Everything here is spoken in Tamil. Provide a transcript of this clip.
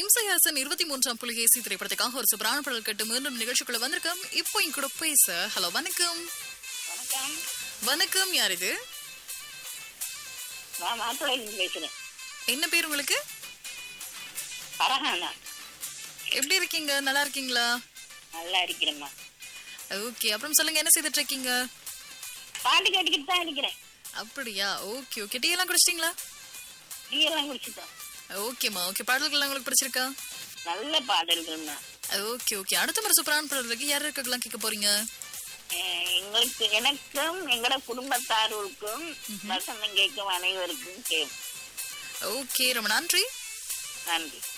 இம்சையரசன் இருபத்தி மூன்றாம் புலிகேசி திரைப்படத்துக்காக ஒரு சூப்பரான பாடல் கேட்டு மீண்டும் நிகழ்ச்சிக்குள்ள வந்திருக்கோம் இப்போ என் கூட பேச ஹலோ வணக்கம் வணக்கம் வணக்கம் யார் இது நான் மாப்பிள்ளையிலிருந்து பேசுறேன் என்ன பேர் உங்களுக்கு பரஹானா எப்படி இருக்கீங்க நல்லா இருக்கீங்களா நல்லா இருக்கிறேம்மா ஓகே அப்புறம் சொல்லுங்க என்ன செய்துட்டு இருக்கீங்க பாட்டு கேட்டுக்கிட்டு தான் இருக்கிறேன் அப்படியா ஓகே ஓகே டீ எல்லாம் குடிச்சிட்டீங்களா டீ எல்லாம் குடிச்சிட்டோம் ஓகேம்மா ஓகே பாடல்கள் உங்களுக்கு பிடிச்சிருக்கா நல்ல பாடல்கள்மா ஓகே ஓகே அடுத்த முறை சூப்பரான பாடல் இருக்கு யார் இருக்கலாம் கேட்க போறீங்க அஹ் எங்களுக்கு எனக்கும் எங்களோட குடும்பத்தாருக்கும் வசந்தம் கேட்கும் அனைவருக்கும் கேம் ஓகே ரொம்ப நன்றி நன்றி